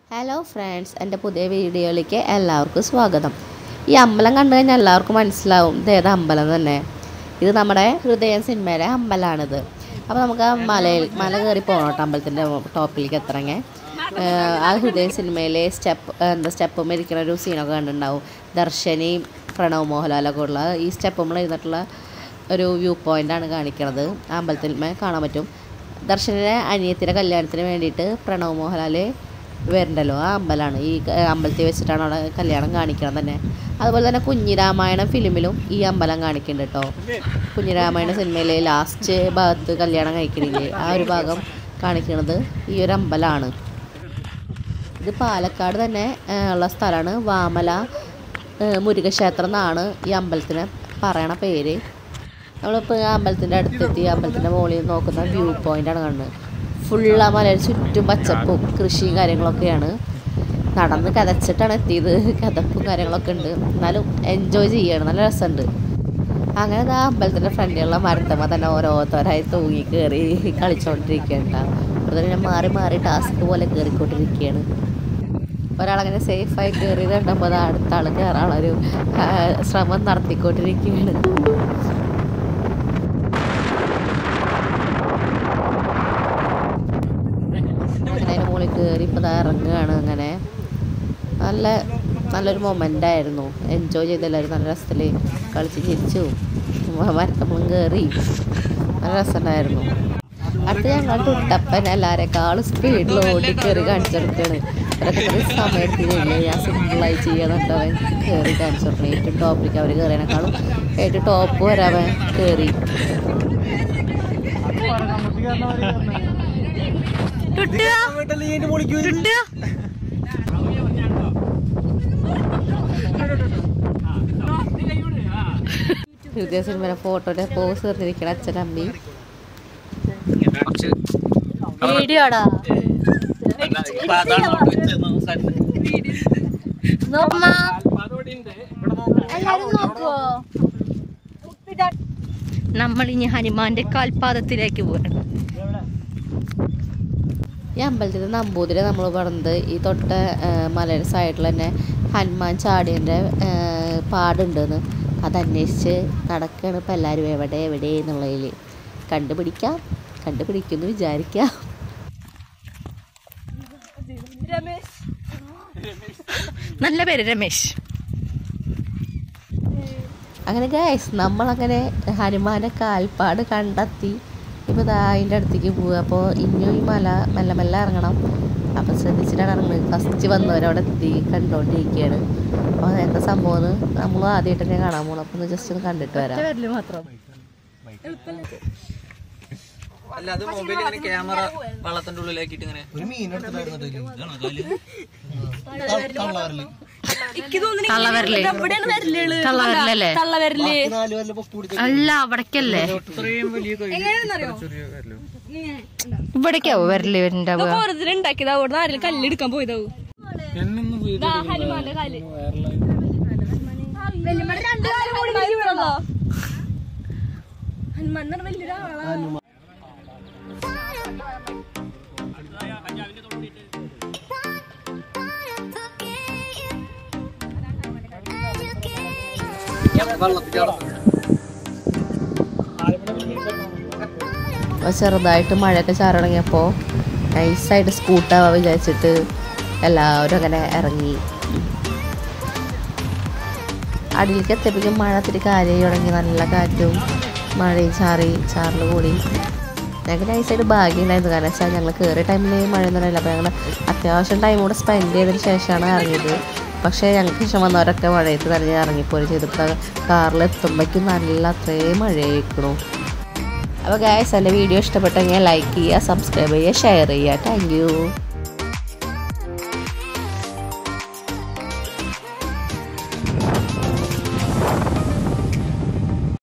Hello friends എൻ്റെ പുതിയ വീഡിയോയിലേക്ക് എല്ലാവർക്കും സ്വാഗതം ഈ അമ്പലം കണ്ടു കഴിഞ്ഞാൽ എല്ലാവർക്കും മനസ്സിലാവും ഇത് ഏതാ അമ്പലം തന്നെ ഇത് നമ്മുടെ ഹൃദയം സിനിമയിലെ അമ്പലമാണിത് അപ്പോൾ നമുക്ക് ആ മലയിൽ മല കയറി പോകണം കേട്ടോ അമ്പലത്തിൻ്റെ ടോപ്പിലേക്ക് എത്തണമെങ്കിൽ ആ ഹൃദയം സിനിമയിലെ സ്റ്റെപ്പ് എന്താ സ്റ്റെപ്പും ഇരിക്കുന്ന ഒരു സീനൊക്കെ കണ്ടിട്ടുണ്ടാവും ദർശനിയും പ്രണവ് മോഹൻലാലൊക്കെ ഉള്ള ഈ സ്റ്റെപ്പുമ്പോൾ ഇരുന്നിട്ടുള്ള ഒരു വ്യൂ പോയിൻ്റാണ് കാണിക്കുന്നത് ആ അമ്പലത്തിൽ കാണാൻ പറ്റും ദർശനിലെ അനിയത്തിൻ്റെ കല്യാണത്തിന് വേണ്ടിയിട്ട് പ്രണവ് മോഹൻലാൽ വരുന്നുണ്ടല്ലോ ആ അമ്പലമാണ് ഈ ക- അമ്പലത്തിൽ വെച്ചിട്ടാണ് അവിടെ കല്യാണം കാണിക്കണം തന്നെ അതുപോലെ തന്നെ കുഞ്ഞിരാമായണം ഫിലിമിലും ഈ അമ്പലം കാണിക്കുന്നുണ്ട് കേട്ടോ കുഞ്ഞിരാമായണ സിനിമയിലെ ലാസ്റ്റ് ഭാഗത്ത് കല്യാണം കഴിക്കണില്ലേ ആ ഒരു ഭാഗം കാണിക്കുന്നത് ഈ ഒരു അമ്പലമാണ് ഇത് പാലക്കാട് തന്നെ ആ, ഉള്ള സ്ഥലമാണ് വാമല ആ, മുരുകക്ഷേത്രം എന്നാണ് ഈ അമ്പലത്തിന് പറയണ പേര് നമ്മളിപ്പോൾ ആ അമ്പലത്തിൻ്റെ അടുത്തെത്തി അമ്പലത്തിൻ്റെ മുകളിൽ നോക്കുന്ന വ്യൂ പോയിൻ്റാണ് കാണുന്നത് ഫുള്ള് ആ മലയുടെ ചുറ്റും പച്ചപ്പും കൃഷിയും കാര്യങ്ങളൊക്കെയാണ് നടന്ന് കതച്ചിട്ടാണ് എത്തിയത് കഥപ്പും കാര്യങ്ങളൊക്കെ ഉണ്ട് എന്നാലും എൻജോയ് ചെയ്യണം നല്ല രസമുണ്ട് അങ്ങനെ ആ അമ്പലത്തിൻ്റെ ഫ്രണ്ടിലുള്ള മരത്തമ്മ തന്നെ ഓരോരുത്തരായി തൂങ്ങി കയറി കളിച്ചുകൊണ്ടിരിക്കുകയാണ് അതുപോലെ ഞാൻ മാറി മാറി ടാസ്ക് പോലെ കയറിക്കൊണ്ടിരിക്കുകയാണ് ഒരാളങ്ങനെ സേഫായി കയറിയത് കണ്ടപ്പോൾ അത് അടുത്ത ആൾ കയറാനുള്ളൊരു ആ, ശ്രമം നടത്തിക്കൊണ്ടിരിക്കുകയാണ് അങ്ങനെ അതിൻ്റെ മുകളിൽ കയറി ഇപ്പോൾ ദാ ഇറങ്ങുകയാണ് അങ്ങനെ നല്ല നല്ലൊരു മൊമെൻ്റ് ആയിരുന്നു എൻജോയ് ചെയ്ത് എല്ലാവരും നല്ല രസത്തിൽ കളിച്ച് ചിരിച്ചു മരത്തമ്മളും കയറി നല്ല രസമുണ്ടായിരുന്നു അടുത്ത് ഞങ്ങൾ ടുട്ടപ്പൻ എല്ലാവരെക്കാളും സ്പീഡിൽ ഓടി കയറി കാണിച്ചെടുക്കുകയാണ് അവരൊക്കെ കുറേ സമയം എടുത്തില്ലേ ഞാൻ സിമ്പിളായി ചെയ്യാന്നുണ്ട് അവൻ കയറി കാണിച്ചു കൊടുക്കണം ഏറ്റവും ടോപ്പിലേക്ക് അവർ കയറിയതിനേക്കാളും ഏറ്റവും ടോപ്പ് വരെ അവൻ കയറി ഹൃദയ സിനിമയിലെ ഫോട്ടോയുടെ പോസ് തീർന്നിരിക്കണം അച്ഛനമ്മി വീഡിയോടാ നമ്മൾ ഇനി ഹനുമാന്റെ കാൽപാദത്തിലേക്ക് പോകണം ഈ അമ്പലത്തിൽ നമ്പൂതിരി നമ്മൾ പറഞ്ഞത് ഈ തൊട്ട മലയുടെ സൈഡിൽ തന്നെ ഹനുമാൻ ചാടിയൻ്റെ പാടുണ്ടെന്ന് അതന്വേഷിച്ച് നടക്കുകയാണ് ഇപ്പം എല്ലാവരും എവിടെ എവിടെ എന്നുള്ളതിൽ കണ്ടുപിടിക്കാം കണ്ടുപിടിക്കുമെന്ന് വിചാരിക്കാം നല്ല പേര് രമേശ് അങ്ങനെ ഗൈസ് നമ്മളങ്ങനെ ഹനുമാൻ്റെ കാൽപ്പാട് കണ്ടെത്തി ഇപ്പോൾ ദാ അതിൻ്റെ അടുത്തേക്ക് പോവുക അപ്പോൾ ഇനിയും ഈ മല മെല്ലെ മെല്ലെ ഇറങ്ങണം അപ്പോൾ ശ്രദ്ധിച്ചിട്ടാണ് ഇറങ്ങുന്നത് ഫസ്റ്റ് വന്നവരവിടെ എത്തി കണ്ടുകൊണ്ടിരിക്കുകയാണ് അപ്പോൾ എന്താ സംഭവം എന്ന് നമ്മൾ ആദ്യമായിട്ട് തന്നെ കാണാൻ പോകണം അപ്പോൾ ഒന്ന് ജസ്റ്റ് ഒന്ന് കണ്ടിട്ട് വരാം മാത്രം അല്ല അത് മൊബൈൽ ഇങ്ങനെ ക്യാമറ വള്ളത്തിന്റെ ഉള്ളിലാക്കിട്ട് ഇങ്ങനെ തള്ളവരല് തള്ളവരലല്ലേ അല്ല അവിടേക്കല്ലേ ഇത്രയും വലിയ ഇവിടേക്കാവോ വരല് ഉണ്ടാവുക ഉണ്ടാക്കിയത് അവിടെ ആരെങ്കിലും കല്ലെടുക്കാൻ പോയതാവും ഹനുമാന്റെ കാല് വല്യമ്മയുടെ രണ്ട് കാലും കൂടി ഇരിക്കുന്നുണ്ടോ? ഹനുമാൻ എന്ന് പറഞ്ഞാൽ വലിയൊരാളാ അപ്പോൾ ചെറുതായിട്ട് മഴയൊക്കെ ചാറടങ്ങിയപ്പോൾ നൈസായിട്ട് സ്കൂട്ടാവാൻ വിചാരിച്ചിട്ട് എല്ലാവരും അങ്ങനെ ഇറങ്ങി അടിയിലേക്ക് എത്തിയപ്പോഴേക്കും മഴ ഇത്തിരി കാര്യമായി തുടങ്ങി നല്ല കാറ്റും മഴയും ചാറി ചാറിൽ കൂടി ഞങ്ങൾക്ക് നൈസായിട്ട് ഭാഗ്യം ഉണ്ടായിരുന്നു കാരണം വെച്ചാൽ ഞങ്ങൾ കയറിയ ടൈമിൽ മഴയൊന്നും ഉണ്ടായില്ല അപ്പോൾ ഞങ്ങൾ അത്യാവശ്യം ടൈം കൂടെ സ്പെൻഡ് ചെയ്തതിന് ശേഷമാണ് ഇറങ്ങിയത് പക്ഷേ ഞങ്ങൾക്ക് ശേഷം വന്നവരൊക്കെ മഴയത്ത് നനഞ്ഞ് ഇറങ്ങിപ്പോയി ചെയ്തപ്പോൾ കാറിൽ എത്തുമ്പോഴേക്കും നല്ല അത്രയും മഴയായിരിക്കണു അപ്പോൾ ഗായ്സ് എൻ്റെ വീഡിയോ ഇഷ്ടപ്പെട്ടെങ്കിൽ ലൈക്ക് ചെയ്യുക സബ്സ്ക്രൈബ് ചെയ്യുക ഷെയർ ചെയ്യുക താങ്ക് യു